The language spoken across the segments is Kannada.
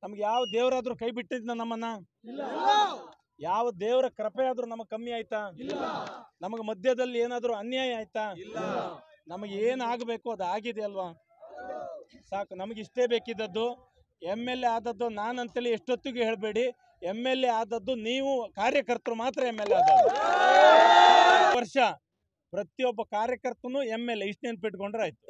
ನಮ್ಗೆ ಯಾವ ದೇವರಾದ್ರೂ ಕೈ ಬಿಟ್ಟಿದ್ನ ನಮ್ಮನ್ನ ಯಾವ ದೇವರ ಕೃಪೆ ಆದ್ರೂ ನಮಗ್ ಕಮ್ಮಿ ಆಯ್ತಾ ನಮಗ್ ಮಧ್ಯದಲ್ಲಿ ಏನಾದ್ರೂ ಅನ್ಯಾಯ ಆಯ್ತಾ ನಮಗೆ ಏನ್ ಆಗ್ಬೇಕು ಅದು ಆಗಿದೆ ಅಲ್ವಾ ಸಾಕು ನಮಗೆ ಇಷ್ಟೇ ಬೇಕಿದ್ದದ್ದು ಎಮ್ ಎಲ್ ಎ ಆದದ್ದು ನಾನಂತೇಳಿ ಎಷ್ಟೊತ್ತಿಗೆ ಹೇಳಬೇಡಿ ಎಮ್ ಎಲ್ ಎ ಆದದ್ದು ನೀವು ಕಾರ್ಯಕರ್ತರು ಮಾತ್ರ ಎಮ್ ಎಲ್ ಎ ಆದದ್ದು ವರ್ಷ ಪ್ರತಿಯೊಬ್ಬ ಕಾರ್ಯಕರ್ತನು ಎಮ್ ಎಲ್ ಎ ಇಷ್ಟು ನೆನ್ಪಿಟ್ಕೊಂಡ್ರೆ ಆಯ್ತು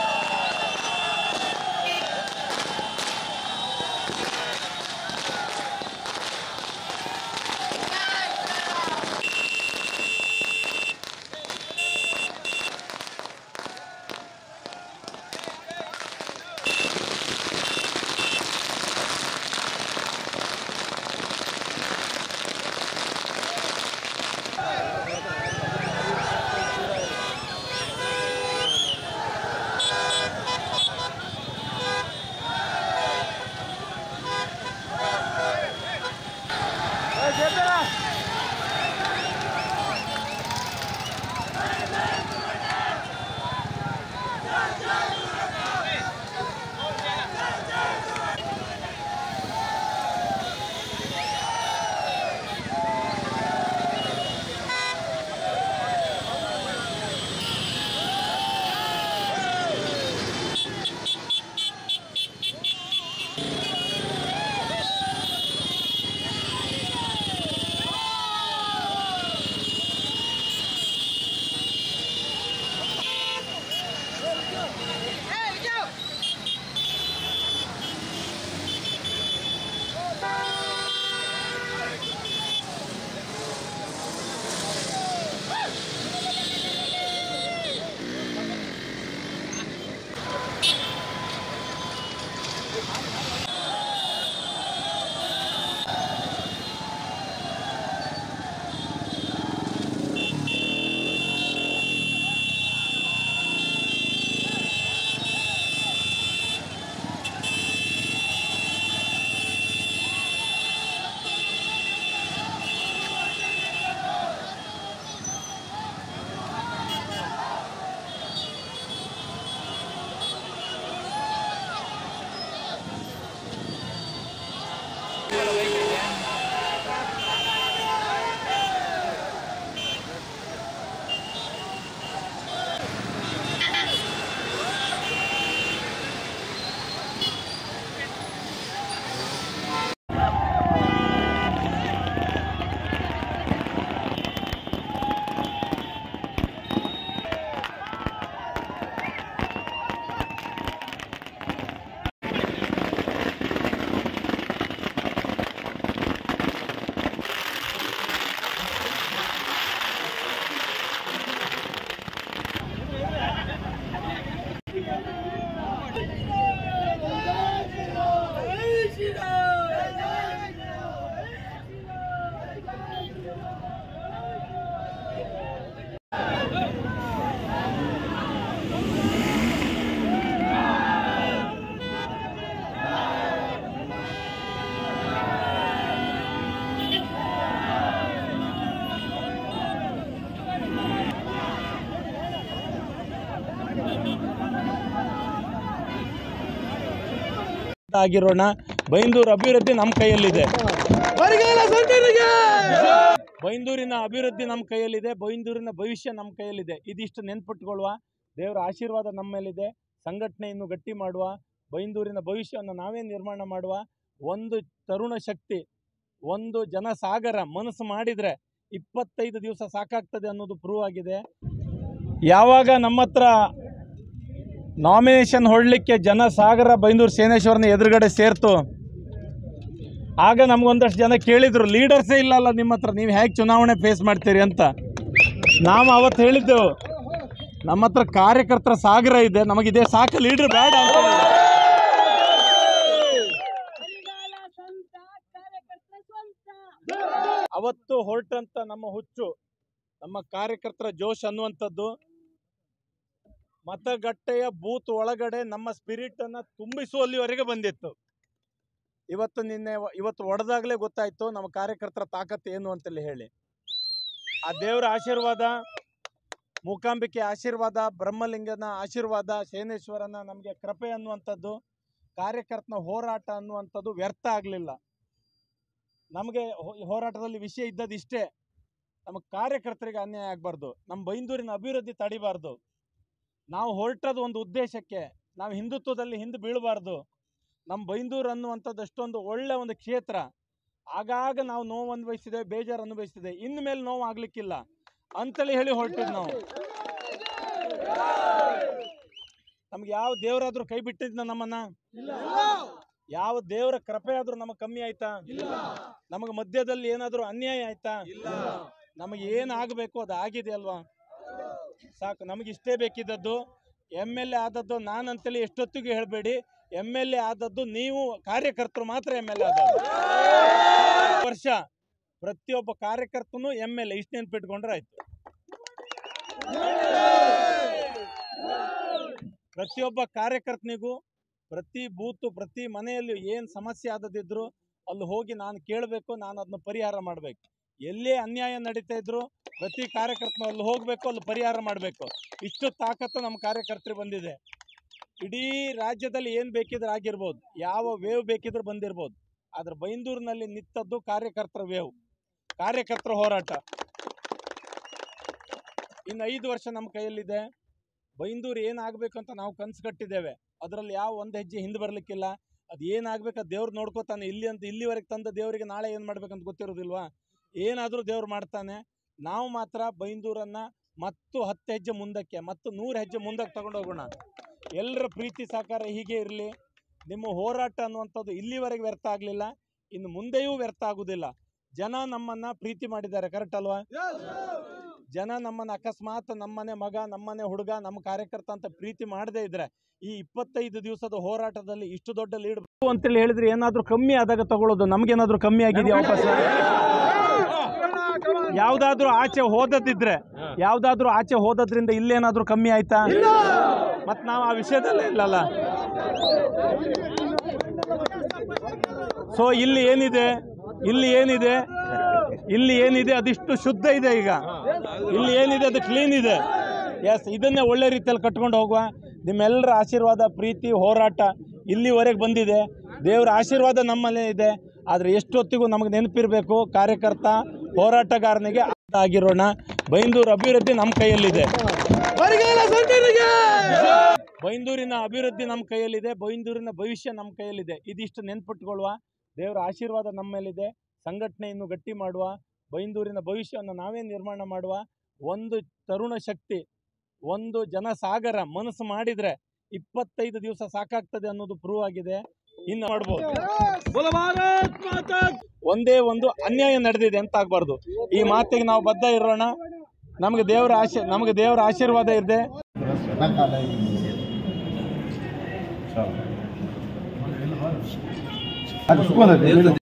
ಆಗಿರೋಣ ಬೈಂದೂರು ಅಭಿವೃದ್ಧಿ ನಮ್ಮ ಕೈಯಲ್ಲಿದೆ ಬೈಂದೂರಿನ ಅಭಿವೃದ್ಧಿ ನಮ್ಮ ಕೈಯಲ್ಲಿದೆ ಬೈಂದೂರಿನ ಭವಿಷ್ಯ ನಮ್ಮ ಕೈಯಲ್ಲಿದೆ ಇದಿಷ್ಟು ನೆನ್ಪಿಟ್ಕೊಳ್ಳುವ ದೇವರ ಆಶೀರ್ವಾದ ನಮ್ಮ ಮೇಲಿದೆ ಸಂಘಟನೆ ಇನ್ನು ಗಟ್ಟಿ ಮಾಡುವ ಬೈಂದೂರಿನ ಭವಿಷ್ಯವನ್ನು ನಾವೇ ನಿರ್ಮಾಣ ಮಾಡುವ ಒಂದು ತರುಣ ಶಕ್ತಿ ಒಂದು ಜನಸಾಗರ ಮನಸ್ಸು ಮಾಡಿದರೆ ಇಪ್ಪತ್ತೈದು ದಿವಸ ಸಾಕಾಗ್ತದೆ ಅನ್ನೋದು ಪ್ರೂವ್ ಆಗಿದೆ ಯಾವಾಗ ನಮ್ಮ ಹತ್ರ ನಾಮಿನೇಷನ್ ಹೊಡಲಿಕ್ಕೆ ಜನಸಾಗರ ಬೈಂದೂರು ಸೇನೇಶ್ವರನ ಎದುರುಗಡೆ ಸೇರ್ತು ಆಗ ನಮಗೊಂದಷ್ಟು ಜನ ಕೇಳಿದ್ರು ಲೀಡರ್ಸೇ ಇಲ್ಲಲ್ಲ ನಿಮ್ಮ ಹತ್ರ ನೀವು ಹೇಗೆ ಚುನಾವಣೆ ಫೇಸ್ ಮಾಡ್ತೀರಿ ಅಂತ ನಾವು ಅವತ್ತು ಹೇಳಿದ್ದೆವು ನಮ್ಮ ಹತ್ರ ಕಾರ್ಯಕರ್ತರ ಸಾಗರ ಇದೆ ನಮಗಿದೆ ಸಾಕು ಲೀಡರ್ ಬೇಡ ಅಂತ ಬರಿಗಾಲ ಸ್ವಂತ ಕಾರ್ಯಕರ್ತರ ಸ್ವಂತ ಅವತ್ತು ಹೊರಟಂತ ನಮ್ಮ ಹುಚ್ಚು ನಮ್ಮ ಕಾರ್ಯಕರ್ತರ ಜೋಶ್ ಅನ್ನುವಂಥದ್ದು ಮತಗಟ್ಟೆಯ ಬೂತ್ ಒಳಗಡೆ ನಮ್ಮ ಸ್ಪಿರಿಟ್ ಅನ್ನ ತುಂಬಿಸುವಲ್ಲಿವರೆಗೆ ಬಂದಿತ್ತು ಇವತ್ತು ನಿನ್ನೆ ಇವತ್ತು ಒಡೆದಾಗಲೇ ಗೊತ್ತಾಯ್ತು ನಮ್ಮ ಕಾರ್ಯಕರ್ತರ ತಾಕತ್ತು ಏನು ಅಂತೇಳಿ ಹೇಳಿ ಆ ದೇವರ ಆಶೀರ್ವಾದ ಮೂಕಾಂಬಿಕೆ ಆಶೀರ್ವಾದ ಬ್ರಹ್ಮಲಿಂಗನ ಆಶೀರ್ವಾದ ಶೇನೇಶ್ವರನ ನಮಗೆ ಕೃಪೆ ಅನ್ನುವಂಥದ್ದು ಕಾರ್ಯಕರ್ತನ ಹೋರಾಟ ಅನ್ನುವಂಥದ್ದು ವ್ಯರ್ಥ ಆಗಲಿಲ್ಲ ನಮಗೆ ಹೋ- ಹೋರಾಟದಲ್ಲಿ ವಿಷಯ ಇದ್ದದ್ದು ಇಷ್ಟೇ ನಮ್ಮ ಕಾರ್ಯಕರ್ತರಿಗೆ ಅನ್ಯಾಯ ಆಗಬಾರ್ದು ನಮ್ಮ ಬೈಂದೂರಿನ ಅಭಿವೃದ್ಧಿ ತಡಿಬಾರ್ದು ನಾವು ಹೊರಟದ ಒಂದು ಉದ್ದೇಶಕ್ಕೆ ನಾವು ಹಿಂದುತ್ವದಲ್ಲಿ ಹಿಂದೆ ಬೀಳಬಾರ್ದು ನಮ್ಮ ಬೈಂದೂರು ಅನ್ನುವಂಥದ್ದು ಅಷ್ಟೊಂದು ಒಳ್ಳೆ ಒಂದು ಕ್ಷೇತ್ರ ಆಗಾಗ ನಾವು ನೋವು ಅನುಭವಿಸಿದ್ದೇವೆ ಬೇಜಾರು ಅನುಭವಿಸಿದೆ ಇನ್ನು ಮೇಲೆ ನೋವು ಆಗ್ಲಿಕ್ಕಿಲ್ಲ ಅಂತೇಳಿ ಹೇಳಿ ಹೊರಟಿದ್ದು ನಾವು ನಮ್ಗೆ ಯಾವ ದೇವರಾದ್ರೂ ಕೈ ಬಿಟ್ಟಿದ್ನ ನಮ್ಮನ್ನ ಯಾವ ದೇವರ ಕೃಪೆ ಆದ್ರೂ ನಮಗೆ ಕಮ್ಮಿ ಆಯ್ತಾ ನಮಗೆ ಮಧ್ಯದಲ್ಲಿ ಏನಾದ್ರೂ ಅನ್ಯಾಯ ಆಯ್ತಾ ನಮಗೆ ಏನ್ ಆಗ್ಬೇಕು ಅದು ಆಗಿದೆ ಅಲ್ವಾ ಸಾಕು ನಮಗೆ ಇಷ್ಟೇ ಬೇಕಿದ್ದದ್ದು ಎಮ್ ಎಲ್ ಎ ಆದದ್ದು ನಾನಂತೇಳಿ ಎಷ್ಟೊತ್ತಿಗೆ ಹೇಳಬೇಡಿ ಎಮ್ ಎಲ್ ಎ ಆದದ್ದು ನೀವು ಕಾರ್ಯಕರ್ತರು ಮಾತ್ರ ಎಮ್ ಎಲ್ ಎ ಆದದ್ದು ವರ್ಷ ಪ್ರತಿಯೊಬ್ಬ ಕಾರ್ಯಕರ್ತನು ಎಮ್ ಎಲ್ ಎ ಇಷ್ಟು ನೆನ್ಪಿಟ್ಕೊಂಡ್ರೆ ಆಯ್ತು ಪ್ರತಿಯೊಬ್ಬ ಕಾರ್ಯಕರ್ತನಿಗೂ ಪ್ರತಿ ಬೂತು ಪ್ರತಿ ಮನೆಯಲ್ಲಿ ಏನು ಸಮಸ್ಯೆ ಆದದಿದ್ರು ಅಲ್ಲಿ ಹೋಗಿ ನಾನು ಕೇಳಬೇಕು ನಾನು ಅದನ್ನ ಪರಿಹಾರ ಮಾಡಬೇಕು ಎಲ್ಲೇ ಅನ್ಯಾಯ ನಡೀತಾ ಇದ್ರು ಪ್ರತಿ ಕಾರ್ಯಕರ್ತನು ಅಲ್ಲಿ ಹೋಗಬೇಕು ಅಲ್ಲಿ ಪರಿಹಾರ ಮಾಡಬೇಕು ಇಷ್ಟು ತಾಕತ್ತು ನಮ್ಮ ಕಾರ್ಯಕರ್ತರಿಗೆ ಬಂದಿದೆ ಇಡೀ ರಾಜ್ಯದಲ್ಲಿ ಏನು ಬೇಕಿದ್ರೆ ಆಗಿರ್ಬೋದು ಯಾವ ವೇವ್ ಬೇಕಿದ್ರೆ ಬಂದಿರ್ಬೋದು ಆದ್ರೆ ಬೈಂದೂರಿನಲ್ಲಿ ನಿಂತದ್ದು ಕಾರ್ಯಕರ್ತರ ವೇವ್ ಕಾರ್ಯಕರ್ತರ ಹೋರಾಟ ಇನ್ನು ಐದು ವರ್ಷ ನಮ್ಮ ಕೈಯಲ್ಲಿದೆ ಬೈಂದೂರು ಏನಾಗಬೇಕು ಅಂತ ನಾವು ಕನಸು ಕಟ್ಟಿದ್ದೇವೆ ಅದರಲ್ಲಿ ಯಾವ ಒಂದು ಹೆಜ್ಜೆ ಹಿಂದೆ ಬರಲಿಕ್ಕಿಲ್ಲ ಅದು ಏನಾಗಬೇಕು ಅದು ದೇವ್ರು ನೋಡ್ಕೋತಾನೆ ಇಲ್ಲಿ ಅಂತ ಇಲ್ಲಿವರೆಗೆ ತಂದ ದೇವರಿಗೆ ನಾಳೆ ಏನು ಮಾಡ್ಬೇಕಂತ ಗೊತ್ತಿರೋದಿಲ್ವಾ ಏನಾದರೂ ದೇವ್ರು ಮಾಡ್ತಾನೆ ನಾವು ಮಾತ್ರ ಬೈಂದೂರನ್ನ ಮತ್ತು ಹತ್ತು ಹೆಜ್ಜೆ ಮುಂದಕ್ಕೆ ಮತ್ತು ನೂರು ಹೆಜ್ಜೆ ಮುಂದಕ್ಕೆ ತಗೊಂಡು ಹೋಗೋಣ ಎಲ್ಲರ ಪ್ರೀತಿ ಸಹಕಾರ ಹೀಗೆ ಇರಲಿ ನಿಮ್ಮ ಹೋರಾಟ ಅನ್ನುವಂಥದ್ದು ಇಲ್ಲಿವರೆಗೆ ವ್ಯರ್ಥ ಆಗಲಿಲ್ಲ ಇನ್ನು ಮುಂದೆಯೂ ವ್ಯರ್ಥ ಆಗುವುದಿಲ್ಲ ಜನ ನಮ್ಮನ್ನ ಪ್ರೀತಿ ಮಾಡಿದ್ದಾರೆ ಕರೆಕ್ಟ್ ಅಲ್ವಾ ಜನ ನಮ್ಮನ್ನ ಅಕಸ್ಮಾತ್ ನಮ್ಮನೆ ಮಗ ನಮ್ಮನೆ ಹುಡುಗ ನಮ್ಮ ಕಾರ್ಯಕರ್ತ ಅಂತ ಪ್ರೀತಿ ಮಾಡದೇ ಇದ್ರೆ ಈ ಇಪ್ಪತ್ತೈದು ದಿವಸದ ಹೋರಾಟದಲ್ಲಿ ಇಷ್ಟು ದೊಡ್ಡ ಲೀಡ್ ಅಂತೇಳಿ ಹೇಳಿದ್ರೆ ಏನಾದ್ರೂ ಕಮ್ಮಿ ಆದಾಗ ತಗೊಳ್ಳೋದು ನಮ್ಗೇನಾದ್ರೂ ಕಮ್ಮಿ ಆಗಿದೆಯಾ ವಾಪಸ್ ಯಾವ್ದಾದ್ರೂ ಆಚೆ ಹೋದದಿದ್ರೆ ಯಾವ್ದಾದ್ರೂ ಆಚೆ ಹೋದದ್ರಿಂದ ಇಲ್ಲೇನಾದ್ರೂ ಕಮ್ಮಿ ಆಯ್ತಾ ಮತ್ ನಾವು ಆ ವಿಷಯದಲ್ಲೇ ಇಲ್ಲಲ್ಲ ಸೊ ಇಲ್ಲಿ ಏನಿದೆ ಇಲ್ಲಿ ಏನಿದೆ ಇಲ್ಲಿ ಏನಿದೆ ಅದಿಷ್ಟು ಶುದ್ಧ ಇದೆ ಈಗ ಇಲ್ಲಿ ಏನಿದೆ ಅದು ಕ್ಲೀನ್ ಇದೆ ಎಸ್ ಇದನ್ನೇ ಒಳ್ಳೆ ರೀತಿಯಲ್ಲಿ ಕಟ್ಕೊಂಡು ಹೋಗುವ ನಿಮ್ಮೆಲ್ಲರ ಆಶೀರ್ವಾದ ಪ್ರೀತಿ ಹೋರಾಟ ಇಲ್ಲಿವರೆಗೆ ಬಂದಿದೆ ದೇವರ ಆಶೀರ್ವಾದ ನಮ್ಮಲ್ಲೇ ಇದೆ ಆದರೆ ಎಷ್ಟೊತ್ತಿಗೂ ನಮಗೆ ನೆನಪಿರಬೇಕು ಕಾರ್ಯಕರ್ತ ಹೋರಾಟಗಾರನಿಗೆ ಆಗಿರೋಣ ಬೈಂದೂರು ಅಭಿವೃದ್ಧಿ ನಮ್ಮ ಕೈಯಲ್ಲಿದೆ ಬೈಂದೂರಿನ ಅಭಿವೃದ್ಧಿ ನಮ್ಮ ಕೈಯಲ್ಲಿದೆ ಬೈಂದೂರಿನ ಭವಿಷ್ಯ ನಮ್ಮ ಕೈಯಲ್ಲಿದೆ ಇದಿಷ್ಟು ನೆನ್ಪಿಟ್ಕೊಳ್ಳುವ ದೇವರ ಆಶೀರ್ವಾದ ನಮ್ಮ ಮೇಲಿದೆ ಸಂಘಟನೆ ಇನ್ನು ಗಟ್ಟಿ ಮಾಡುವ ಬೈಂದೂರಿನ ಭವಿಷ್ಯವನ್ನು ನಾವೇ ನಿರ್ಮಾಣ ಮಾಡುವ ಒಂದು ತರುಣ ಶಕ್ತಿ ಒಂದು ಜನಸಾಗರ ಮನಸ್ಸು ಮಾಡಿದ್ರೆ ಇಪ್ಪತ್ತೈದು ದಿವಸ ಸಾಕಾಗ್ತದೆ ಅನ್ನೋದು ಪ್ರೂವ್ ಆಗಿದೆ ಇನ್ನು ಮಾಡ್ಬೋದು ಒಂದೇ ಒಂದು ಅನ್ಯಾಯ ನಡೆದಿದೆ ಅಂತ ಆಗ್ಬಾರ್ದು ಈ ಮಾತಿಗೆ ನಾವು ಬದ್ಧ ಇರೋಣ ನಮಗೆ ದೇವರ ಆಶೀ ನಮಗೆ ದೇವರ ಆಶೀರ್ವಾದ ಇದೆ ಅದು ಸುಖ